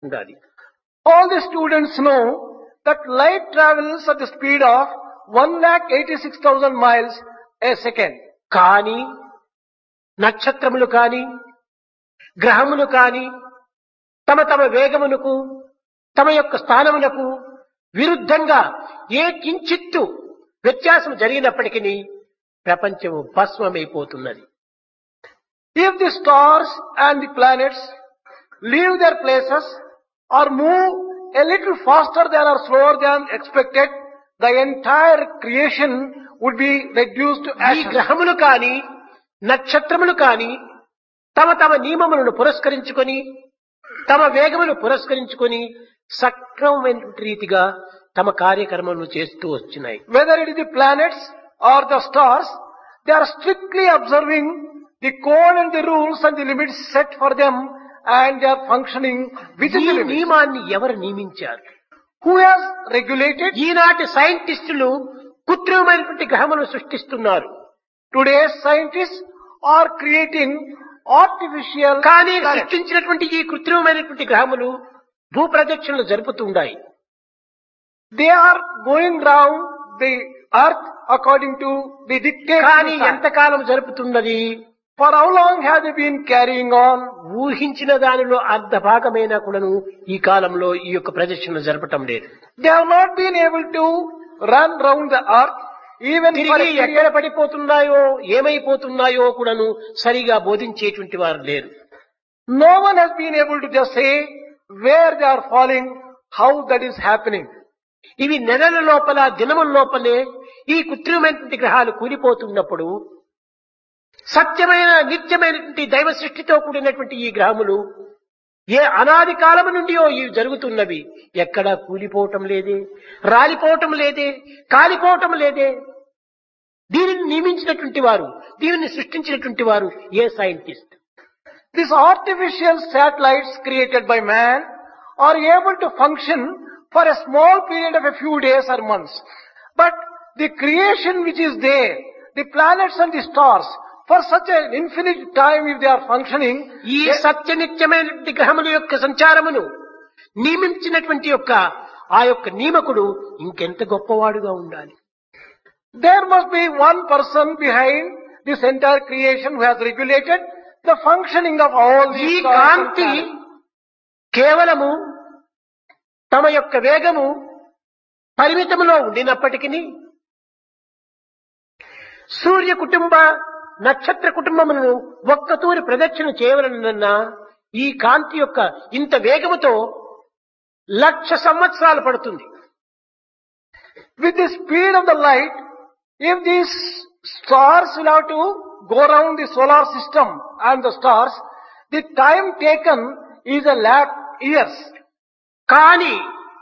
ఉండాలి All the students know that light travels at the speed of 1,86,000 miles a second. కానీ నక్షత్రములు కాని గ్రహములు కాని తమ తమ వేగమునకు తమ యొక్క స్థానమునకు విరుద్ధంగా ఏ కించిత్తు వ్యత్యాసం జరిగినప్పటికీ ప్రపంచము భస్మమైపోతున్నది If the stars and the planets leave their places or move a little faster than or slower than expected, the entire creation would be reduced to ఈ ashes. గ్రహములు కాని నక్షత్రములు కాని తమ తమ నియమములను పురస్కరించుకొని తమ వేగమును పురస్కరించుకొని సక్రమమైన రీతిగా తమ కార్యక్రమములు చేస్తూ వచ్చినాయి Whether it is the planets or the stars, they are strictly observing the code and the rules and the limits set for them and they are functioning within ఈ the limits. నియమాన్ని ఎవరు నియమించారు Who has regulated? ఈనాటి సైంటిస్టులు కృత్రిమమైనటువంటి గ్రహములను సృష్టిస్తున్నారు Today's scientists are creating artificial కానీ planets. సృష్టించినటువంటి ఈ కృత్రిమమైనటువంటి గ్రహములు భూప్రదక్షిణలు జరుపుతుండాయి They are going round the earth according to the dictates. of కానీ the sun. ఎంతకాలం జరుపుతున్నది For how long have they been carrying on? ఊహించిన దానిలో అర్ధ భాగమైనా కూడాను ఈ కాలంలో ఈ యొక్క ప్రదక్షిణలు జరపటం లేదు They have not been able to run round the earth even for a తిరిగి period. ఎక్కడ పడిపోతున్నాయో ఏమైపోతున్నాయో కూడాను సరిగా బోధించేటువంటి వారు లేరు No one has been able to just say where they are falling, how that is happening. ఇవి నెలల లోపల దినముల లోపలే ఈ కృత్రిమైనటువంటి గ్రహాలు కూలిపోతున్నప్పుడు సత్యమైన నిత్యమైనటువంటి దైవ సృష్టితో కూడినటువంటి ఈ గ్రహములు ఏ అనాది కాలము నుండి ఇవి జరుగుతున్నవి ఎక్కడా కూలిపోవటం లేదే రాలిపోవటం లేదే కాలిపోవటం లేదే దీనిని నియమించినటువంటి వారు దీనిని సృష్టించినటువంటి వారు ఏ scientist These artificial satellites created by man are able to function for a small period of a few days or months. But the creation which is there, the planets and the stars, for such an infinite time if they are functioning, ఈ సత్య నిత్యమైనటువంటి గ్రహముల యొక్క సంచారమును నియమించినటువంటి యొక్క ఆ యొక్క నియమకుడు ఇంకెంత గొప్పవాడుగా ఉండాలి there must be one person behind this entire creation who has regulated the functioning of all ఈ these stars and Kanthi planets. కేవలము తమ యొక్క వేగము పరిమితములో ఉండినప్పటికీ సూర్య కుటుంబ నక్షత్ర కుటుంబములను ఒక్కతూరి ప్రదక్షిణ చేయవలనన్నా ఈ కాంతి యొక్క ఇంత వేగముతో లక్ష సంవత్సరాలు పడుతుంది With the speed of the light, if these stars will have to go around the solar system and the stars, the time taken is a lakh years. కానీ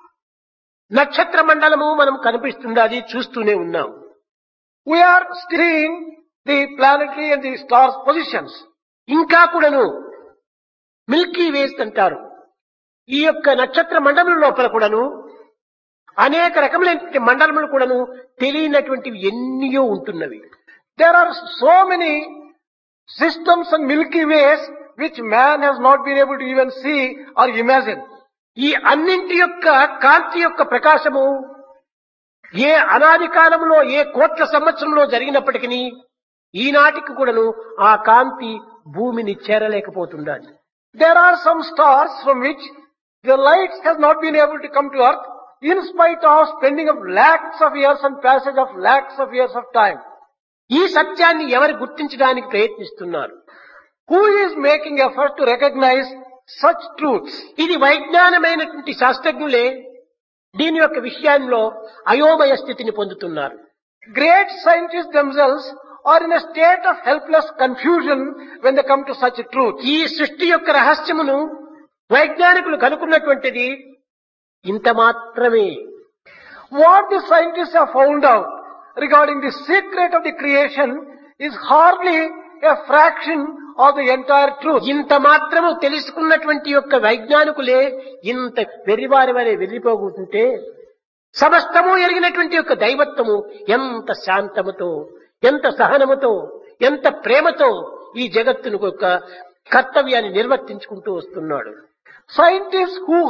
నక్షత్ర మండలము మనం కనిపిస్తుంది అది చూస్తూనే ఉన్నాం We are seeing the planetary and the stars positions. ఇంకా కూడాను మిల్కీ వేస్ అంటారు ఈ యొక్క నక్షత్ర మండలం లోపల కూడాను అనేక రకములైన మండలములు కూడాను తెలియనటువంటివి ఎన్నో ఉంటున్నవి There are so many systems and Milky Ways which man has not been able to even see or imagine. ఈ అన్నింటి యొక్క కాంతి యొక్క ప్రకాశము ఏ అనాది కాలంలో ఏ కోట్ల సంవత్సరంలో జరిగినప్పటికీ ఈనాటికి కూడాను ఆ కాంతి భూమిని చేరలేకపోతుండాలి There are some stars from which the light has not been able to come to earth in spite of spending of lakhs of years and passage of lakhs of years of time. ఈ సత్యాన్ని ఎవరు గుర్తించడానికి ప్రయత్నిస్తున్నారు Who is making effort to recognize such truths? ఇది వైజ్ఞానమైనటువంటి శాస్త్రజ్ఞులే దీని యొక్క విషయంలో అయోమయ స్థితిని పొందుతున్నారు Great scientists themselves are in a state of helpless confusion when they come to such truths. ఈ సృష్టి యొక్క రహస్యమును వైజ్ఞానికులు కనుక్కున్నటువంటిది ఇంత మాత్రమే What the scientists have found out regarding the secret of the creation is hardly a fraction of the entire truth. ఇంత మాత్రము తెలుసుకున్నటువంటి యొక్క వైజ్ఞానికులే ఇంత వెర్రివారి వలె వెర్రిపోకుంటే సమస్తము ఎరిగినటువంటి యొక్క దైవత్వము ఎంత శాంతముతో ఎంత సహనముతో ఎంత ప్రేమతో ఈ జగత్తును యొక్క కర్తవ్యాన్ని నిర్వర్తించుకుంటూ వస్తున్నాడు Scientists who